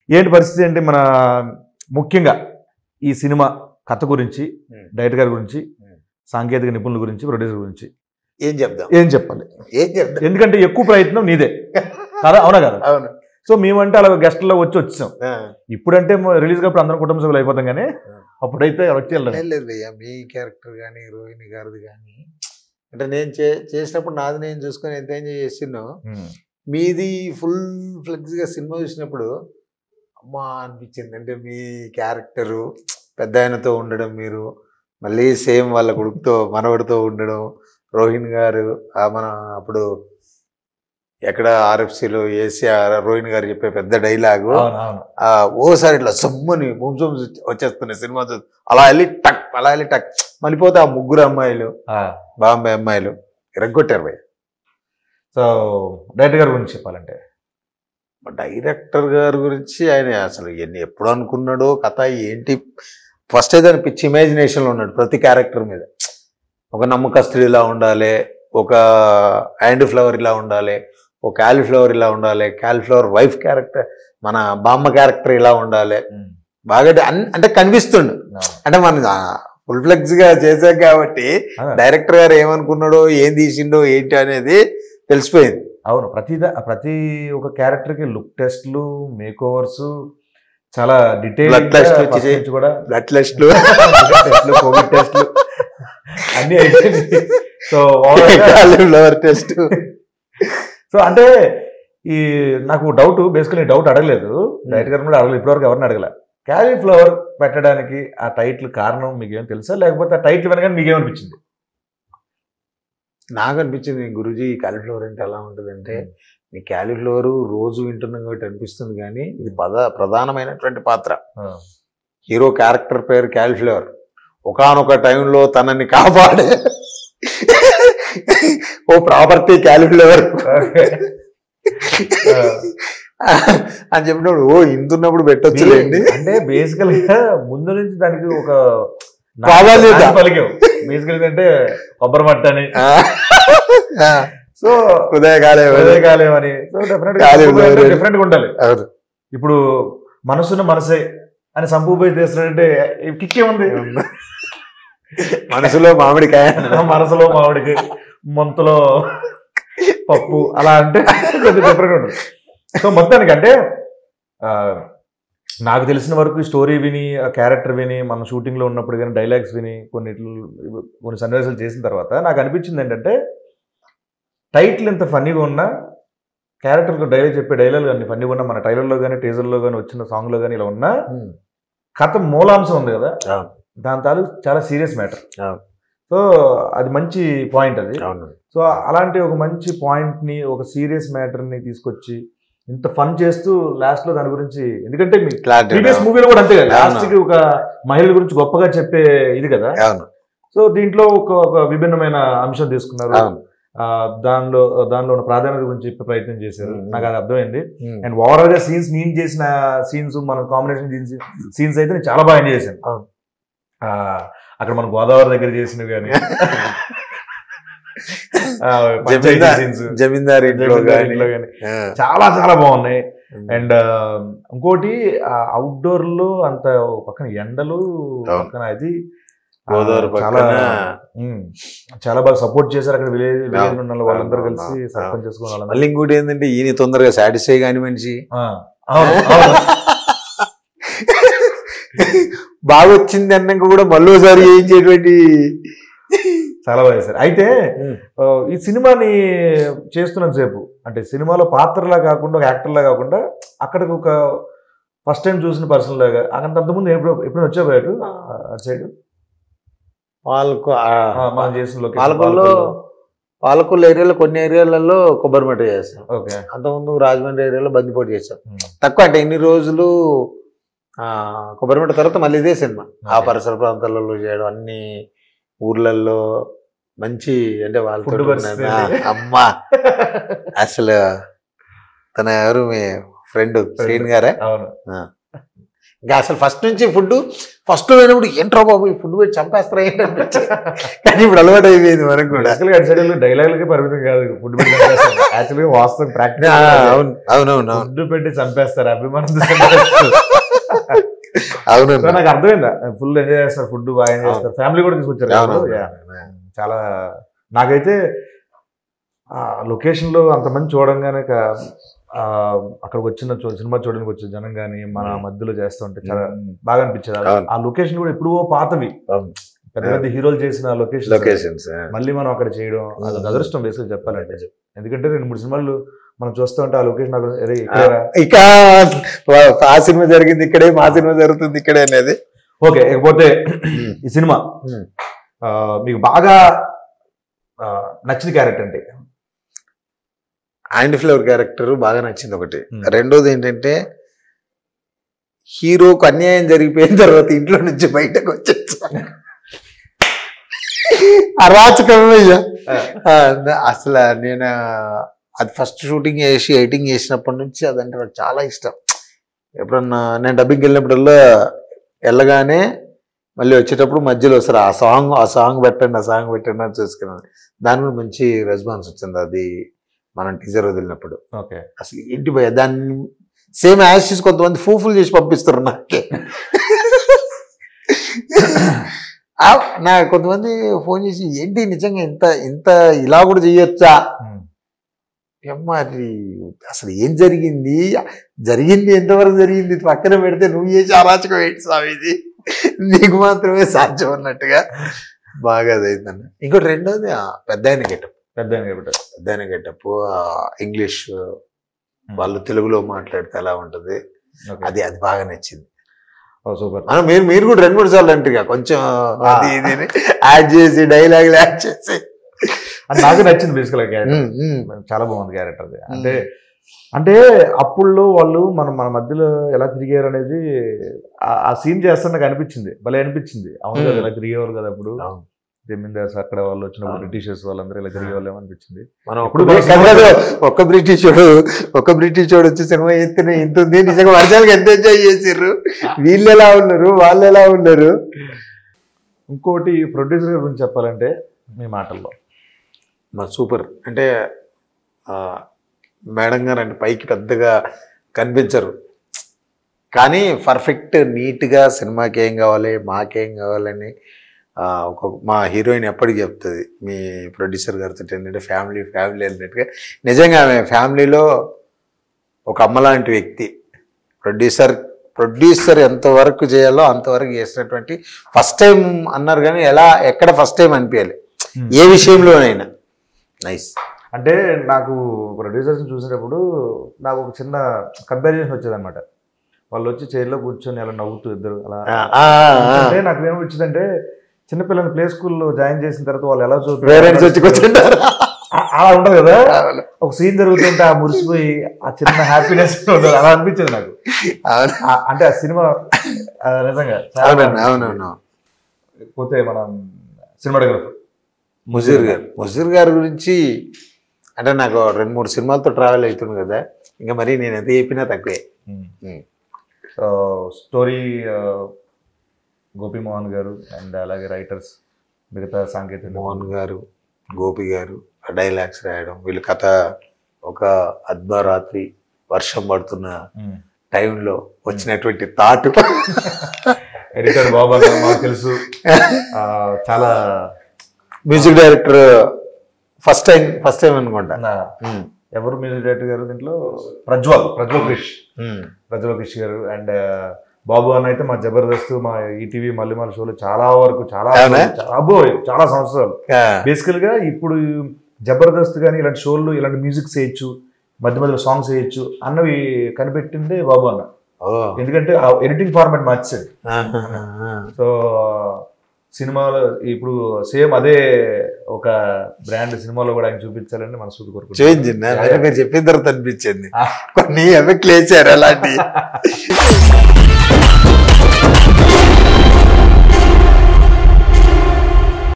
ఏంటి పరిస్థితి అంటే మన ముఖ్యంగా ఈ సినిమా కథ గురించి Hmm. డైరెక్టర్ గారి గురించి Hmm. సాంకేతిక నిపుణుల గురించి ప్రొడ్యూసర్ గురించి ఏం చెప్దాం ఏం చెప్పాలి ఏం చెప్దాం ఎందుకంటే ఎక్కువ ప్రయత్నం నీదే కదా అవునా కదా అవును సో మేమంటే అలా గెస్ట్లో వచ్చి వచ్చాం ఆ. ఇప్పుడంటే రిలీజ్ కాబట్టి అందరం కుటుంబ సభ్యులు అయిపోతాం కానీ అప్పుడైతే వచ్చి వెళ్ళాం లేదు లేదు భయ్యా మీ క్యారెక్టర్ కానీ రోహిణి గారిది కానీ అంటే నేను చే చేసినప్పుడు నాది నేను చూసుకొని ఎంత ఎంజాయ్ చేసినో మీది ఫుల్ ఫ్లెక్స్గా సినిమా చూసినప్పుడు అమ్మా అనిపించింది అంటే మీ క్యారెక్టరు పెద్ద ఆయనతో ఉండడం మీరు మళ్ళీ సేమ్ వాళ్ళ కొడుకుతో మనవడితో ఉండడం రోహిణ్ గారు ఆ మన అప్పుడు ఎక్కడ ఆర్ఎఫ్సిలో ఏసీ రోహిణ్ గారు చెప్పే పెద్ద డైలాగు అవును అవును ఆ ఓసారి ఇట్లా సొమ్ముని ముంసం వచ్చేస్తున్నాయి సినిమా చూ అలా వెళ్ళి టక్ అలా వెళ్ళి టక్ మళ్ళీపోతే ఆ ముగ్గురు అమ్మాయిలు ఆ, బాంబే అమ్మాయిలు ఇరగొట్టారు భయ్ సో డైరెక్టర్ గారి గురించి చెప్పాలంటే డైరెక్టర్ గారి గురించి ఆయన అసలు ఎన్ని ఎప్పుడు అనుకున్నాడో కథ ఏంటి ఫస్ట్ అయితే ఆయన పిచ్చి ఇమాజినేషన్లో ఉన్నాడు ప్రతి క్యారెక్టర్ మీద ఒక నమ్మకస్తుడు ఇలా ఉండాలి ఒక హ్యాండ్ ఫ్లవర్ ఇలా ఉండాలి ఒక క్యాలీఫ్లవర్ ఇలా ఉండాలి క్యాలీఫ్లవర్ వైఫ్ క్యారెక్టర్ మన బామ్మ క్యారెక్టర్ ఇలా ఉండాలి బాగా అన్- అంటే కనిపిస్తుండు అంటే మనం ఫుల్ ఫ్లెక్స్ గా చేశాం కాబట్టి అదే. డైరెక్టర్ గారు ఏమనుకున్నాడో ఏం తీసిండో ఏంటి అనేది తెలిసిపోయింది అవును ప్రతి దా- ప్రతి ఒక క్యారెక్టర్ కి లుక్ టెస్ట్లు మేక్ ఓవర్స్ చాలా డీటెయిల్ Blood test వచ్చేసి- కూడా బ్లడ్ టెస్ట్లు టెస్ట్లు కోవిడ్ టెస్ట్లు అన్ని అయిపోయింది సో కాలీఫ్లవర్ టెస్ట్ సో అంటే ఈ నాకు డౌట్ బేసికలీ డౌట్ అడగలేదు డైరెక్టర్ గారు కూడా అడగలేదు ఇప్పటివరకు ఎవరిని అడగల క్యాలీఫ్లవర్ పెట్టడానికి ఆ టైటిల్ కారణం మీకేం తెలుసా లేకపోతే ఆ టైటిల్ వెనకాల మీకేమనిపించింది నాకు అనిపించింది గురుజీ కాలీఫ్లవర్ అంటే ఎలా ఉంటుంది అంటే ఈ కాలీఫ్లవర్ రోజు వింటున్నాం కాబట్టి అనిపిస్తుంది కానీ ఇది పద ప్రధానమైనటువంటి పాత్ర హీరో క్యారెక్టర్ పేరు కాలీఫ్లవర్ ఒకానొక టైంలో తనని కాపాడే ఓ ప్రాపర్టీ కాలీఫ్లవర్ అని చెప్పినప్పుడు ఓ ఇంతున్నప్పుడు పెట్టొచ్చులేండి అంటే బేసికల్ గా ముందు నుంచి దానికి ఒక ప్రాధాన్యత. పలికావు బేసికల్ అంటే కొబ్బరి మట్ట అని ఆ. ఆ. సో ఉదయకాలే కాలేం అని సో డెఫినెట్ కాలేం లేదు. డిఫరెంట్ గా ఉండాలి అవును ఇప్పుడు మనసున్న మనసే అని సంపూపై చేస్తున్నాడంటే కిక్కే ఉంది మనసులో మామిడికాయ మనసులో మామిడికి మొంతలో పప్పు అలా అంటే కొద్దిగా డిఫరెంట్ ఉంటుంది సో మొత్తానికి అంటే ఆ, నాకు తెలిసిన వరకు స్టోరీ విని ఆ క్యారెక్టర్ విని మన షూటింగ్లో ఉన్నప్పుడు కానీ డైలాగ్స్ విని కొన్ని కొన్ని సన్నివేశాలు చేసిన తర్వాత నాకు అనిపించింది ఏంటంటే టైటిల్ ఎంత ఫన్నీగా ఉన్నా క్యారెక్టర్కి డైలాగ్ చెప్పే డైలాగ్ కానీ ఫన్నీగా ఉన్నా మన ట్రైలర్లో కానీ టీజర్లో కానీ వచ్చిన సాంగ్లో కానీ ఇలా ఉన్నా కథ మూలాంశం ఉంది కదా అవును. దాని తాలూకు చాలా సీరియస్ మ్యాటర్ అవును. సో అది మంచి పాయింట్ అది అవును సో అలాంటి ఒక మంచి పాయింట్ ని ఒక సీరియస్ మ్యాటర్ ని తీసుకొచ్చి ఇంత ఫన్ చేస్తూ లాస్ట్ లో దాని గురించి ఎందుకంటే మీ క్లారిటీ ప్రీవియస్ మూవీలో కూడా అంతే కదా అవును. లాస్ట్ కి ఒక మహిళల గురించి గొప్పగా చెప్పే ఇది కదా అవును సో దీంట్లో ఒక ఒక విభిన్నమైన అంశం తీసుకున్నారు అవును ఆ, దానిలో దానిలో ఉన్న ప్రాధాన్యత గురించి చెప్పే ప్రయత్నం చేశారు Mm. నాకు అది అర్థమైంది ఉమ్. అండ్ ఓవరాల్ గా సీన్స్ నేను చేసిన సీన్స్ మన కాంబినేషన్ సీన్స్ అయితే నేను చాలా బాగా ఎంజాయ్ చేశాను అవును. ఆ, అక్కడ మన గోదావరి దగ్గర చేసినవి కానీ జమీందార్ సీన్స్ జమీందార్ ఇంట్లో కానీ చాలా చాలా బాగున్నాయి అండ్ ఇంకోటి అవుట్డోర్ లో అంత ఓ పక్కన ఎండలు అవును. పక్కన అది ఆ, గోదావరి చాలా పక్కన ఉమ్, చాలా బాగా సపోర్ట్ చేశారు అక్కడ విలేజ్ విలేజ్ అవును. ఉన్న వాళ్ళందరూ అవును, కలిసి అవును, సర్పంచ్ చేసుకున్న వాళ్ళందరూ మళ్ళీ ఇంకోటి ఏంటంటే ఈయన తొందరగా సాటిస్ఫై కాని మనిషి ఆ, అవును అవును బాగా వచ్చింది అన్నాక కూడా మళ్ళీసారి చేయించేటువంటి చాలా బాగా చేశారు అయితే ఆ, ఈ సినిమాని చేస్తున్నంత సేపు అంటే సినిమాలో పాత్రలా కాకుండా ఒక యాక్టర్లా కాకుండా అక్కడికి ఒక ఫస్ట్ టైం చూసిన పర్సన్ లాగా అంత అంతకుముందు ఎప్పుడు ఎప్పుడైనా వచ్చా బయట అటు సైడ్ వాళ్ళకు మనం చేసిన location, పాలకొల్లో పాలకొల్లు. పాలకొల్లు ఏరియాలో కొన్ని ఏరియాలలో కొబ్బరి మట్ట చేస్తాం ఓకే అంతకుముందు రాజమండ్రి ఏరియాలో బందిపోటు చేస్తాం తక్కువ అంటే ఇన్ని రోజులు ఆ, కొబ్బరి మట్ట తర్వాత మళ్ళీ ఇదే సినిమా ఆ Okay. పరిసర ప్రాంతాలలో చేయడం అన్ని ఊర్లలో మంచి అంటే Food వాళ్ళతో పరిస్థితి. అమ్మా అసలు తన ఎవరు మీ ఫ్రెండ్ శ్రీన్ గారే అవును ఇంకా అసలు ఫస్ట్ నుంచి ఫుడ్ ఫస్ట్ పోయినప్పుడు ఏంట్రా బాబు ఈ ఫుడ్ పెట్టి చంపేస్తారా ఏంటి అనిపించేది. కానీ ఇప్పుడు అలవాటు అయిపోయింది మనకు కూడా బేసికల్గా అటు సైడ్ డైలాగులకే పరిమితం కాదు ఫుడ్ పెట్టి యాక్చువల్గా వాస్తవం ఆ, ప్రాక్టీస్ అవును అవునవును అవును ఫుడ్ పెట్టి చంపేస్తారు అభిమానం చంపేస్తారు. అవును సో నాకు అర్థమైందా ఫుల్ ఎంజాయ్ చేస్తారు ఫుడ్ బాగా ఎంజాయ్ చేస్తారు ఫ్యామిలీ కూడా తీసుకొచ్చారు అవును కదా. Yeah. చాలా నాకైతే ఆ లొకేషన్ లో అంతమంది చూడంగానే క- ఆ, అక్కడికి వచ్చిన చూ- సినిమా చూడడానికి వచ్చే జనం కానీ మన Mm. మధ్యలో చేస్తుంటే చాలా బాగా అనిపించేది ఆ- అవును. ఆ లొకేషన్ కూడా ఎప్పుడో పాతవి అవును. పెద్ద పెద్ద హీరోలు చేసిన లొకేషన్ లొకేషన్స్ మళ్ళీ మనం అక్కడ చేయడం అది ఒక అదృష్టం బేసిక్ చెప్పాలంటే ఎందుకంటే రెండు మూడు సినిమాలు మనం చూస్తూ ఉంటే ఆ లొకేషన్ నాకు అరే ఇక్కడేరా ఇక ఆ సినిమా జరిగింది ఇక్కడే మా సినిమా జరుగుతుంది ఇక్కడే అనేది ఓకే ఇకపోతే ఈ సినిమా Hmm. ఆ, మీకు బాగా ఆ, నచ్చిన క్యారెక్టర్ అంటే ఆండ్ ఫ్లేవర్ క్యారెక్టర్ బాగా నచ్చింది ఒకటి Hmm. రెండోది ఏంటంటే హీరోకు అన్యాయం జరిగిపోయిన తర్వాత ఇంట్లో నుంచి బయటకు వచ్చేసి అరాచకమయ్యా అసలు నేను అది ఫస్ట్ షూటింగ్ చేసి ఎడిటింగ్ చేసినప్పటి నుంచి అదంటే నాకు చాలా ఇష్టం ఎప్పుడన్నా నేను డబ్బింగ్కి వెళ్ళినప్పుడల్లా వెళ్ళగానే మళ్ళీ వచ్చేటప్పుడు మధ్యలో వస్తారు ఆ సాంగ్ ఆ సాంగ్ పెట్టండి ఆ సాంగ్ పెట్టండి అని చూసుకున్నాను దాని కూడా మంచి రెస్పాన్స్ వచ్చింది అది మనం టీజర్ వదిలినప్పుడు ఓకే అసలు ఏంటి భయ దాన్ని సేమ్ యాషెస్ కొంతమంది ఫూఫుల్ చేసి పంపిస్తారు నాకే ఆ, నా కొంతమంది ఫోన్ చేసి ఏంటి నిజంగా ఇంత ఇంత ఇలా కూడా చేయొచ్చా అమ్మా అది అసలు ఏం జరిగింది జరిగింది ఎంతవరకు జరిగింది పక్కన పెడితే నువ్వు చేసి అరాచకం ఏంటి స్వామి ఇది నీకు మాత్రమే సాధ్యం అన్నట్టుగా బాగా అదైందన్న ఇంకోటి రెండోది ఆ పెద్ద ఆయన గెటప్ పెద్ద ఆయన కాబట్టి పెద్ద ఆయన గెటప్ ఇంగ్లీష్ వాళ్ళు తెలుగులో మాట్లాడితే ఎలా ఉంటది అది అది బాగా నచ్చింది సూపర్ ఆ, మీరు మీరు కూడా రెండు మూడు సార్లు అంటారుగా కొంచెం అది ఇది యాడ్ చేసి డైలాగులు యాడ్ చేసి అది నాకు నచ్చింది బేసికల్ క్యారెక్టర్ ఉమ్, ఉమ్. చాలా బాగుంది క్యారెక్టర్ అది అంటే అంటే అప్పుల్లో వాళ్ళు మన మన మధ్యలో ఎలా తిరిగారు అనేది ఆ- ఆ సీన్ చేస్తే నాకు అనిపించింది భలే అనిపించింది అవును కదా Hmm. ఇలా తిరిగేవారు కదా అప్పుడు అవును. జమీందార్స్ అక్కడ వాళ్ళు వచ్చినప్పుడు అవును. బ్రిటిషర్స్ వాళ్ళందరూ ఇలా తిరిగేవాళ్ళు అనిపించింది మనం ఇప్పుడు ఒక్క మన కాదు కాదు, ఒక్క బ్రిటిష్ వాడు ఒక్క బ్రిటిష్ వాడు వచ్చి సినిమా ఎత్తున ఇంత ఉంది నిజంగా వర్షాలకు ఎంత ఎంజాయ్ చేసిర్రు వీళ్ళు ఎలా ఉన్నారు వాళ్ళు ఎలా ఉన్నారు ఇంకోటి ప్రొడ్యూసర్ గురించి చెప్పాలంటే మీ మాటల్లో మా సూపర్ అంటే ఆ, మేడం గారు అంటే పైకి పెద్దగా కనిపించరు కానీ పర్ఫెక్ట్ నీట్గా సినిమాకి ఏం కావాలి మాకేం కావాలని ఆ, ఒక మా హీరోయిన్ ఎప్పటికి చెప్తుంది మీ ప్రొడ్యూసర్ గారితో ఏంటంటే ఫ్యామిలీ ఫ్యామిలీ అన్నట్టుగా నిజంగా ఆమె ఫ్యామిలీలో ఒక అమ్మ లాంటి వ్యక్తి ప్రొడ్యూసర్ ప్రొడ్యూసర్ ఎంతవరకు చేయాలో అంతవరకు చేసినటువంటి ఫస్ట్ టైం అన్నారు కానీ ఎలా ఎక్కడ ఫస్ట్ టైం అనిపించాలి Hmm. ఏ విషయంలోనైనా నైస్ అంటే నాకు ప్రొడ్యూసర్స్ చూసినప్పుడు నాకు ఒక చిన్న కంపారిజన్ వచ్చేది అనమాట వాళ్ళు వచ్చి చైర్లో కూర్చొని అలా నవ్వుతూ ఇద్దరు అలా అంటే నాకు ఏమొచ్చిందంటే చిన్నపిల్లల్ని ప్లే స్కూల్లో జాయిన్ చేసిన తర్వాత వాళ్ళు ఎలా చూస్తారు పేరెంట్స్ వచ్చి కూర్చుంటారు అలా ఉండదు కదా ఒక సీన్ జరుగుతుంటే ఆ మురిసిపోయి ఆ చిన్న హ్యాపీనెస్ ఉండదు అలా అనిపించింది నాకు అవును ఆ- అంటే ఆ సినిమా ఆ నిజంగా చాలా అవునండి అవునవును పోతే మనం సినిమాటోగ్రఫర్ ముజీర్ గారు ముజీర్ గారి గురించి అంటే నాకు రెండు మూడు సినిమాలతో ట్రావెల్ అవుతుంది కదా ఇంకా మరి నేను ఎంత చెప్పినా తక్కువే Hmm. So story Gopi Mohan garu and అలాగే రైటర్స్ మిగతా సాంకేతిక మోహన్ గారు గోపి గారు డైలాగ్స్ రాయడం వీళ్ళ కథ ఒక అర్ధరాత్రి వర్షం పడుతున్న టైంలో వచ్చినటువంటి థాట్ ఎడిటర్ బాబు అన్న మాకు తెలుసు ఆ, చాలా music director first time first time అనుకుంటా నా- Hmm. ఎవరు మ్యూజిక్ డైరెక్టర్ గారు దీంట్లో ప్రజ్వల్ ప్రజ్వల్ క్రిష్ Hmm. ప్రజ్వల్ క్రిష్ గారు అండ్ బాబు అన్న అయితే మా జబర్దస్త్ మా ఈటీవీ మల్లిమాల షోలు చాలా వరకు చాలా అవునా? చాలా అబ్బో చాలా సంవత్సరాలు Yeah. బేసికల్ గా ఇప్పుడు జబర్దస్త్ కానీ ఇలాంటి షోలు ఇలాంటి మ్యూజిక్ చేయొచ్చు మధ్య మధ్యలో సాంగ్స్ చేయొచ్చు అన్నవి కనిపెట్టిందే బాబు అన్న Oh. ఎందుకంటే ఆ ఎడిటింగ్ ఫార్మాట్ మార్చాడు Ah, ah, ah. సో సినిమాలో ఇప్పుడు సేమ్ అదే ఒక బ్రాండ్ సినిమాలో కూడా ఆయన చూపించాలని మనసు కోరుకుంటున్నాను చేంజ్ అంటే మీరు చెప్పిన తర్వాత అనిపించింది Ah. కొన్ని ఎఫెక్ట్లు వేసారు అలాంటి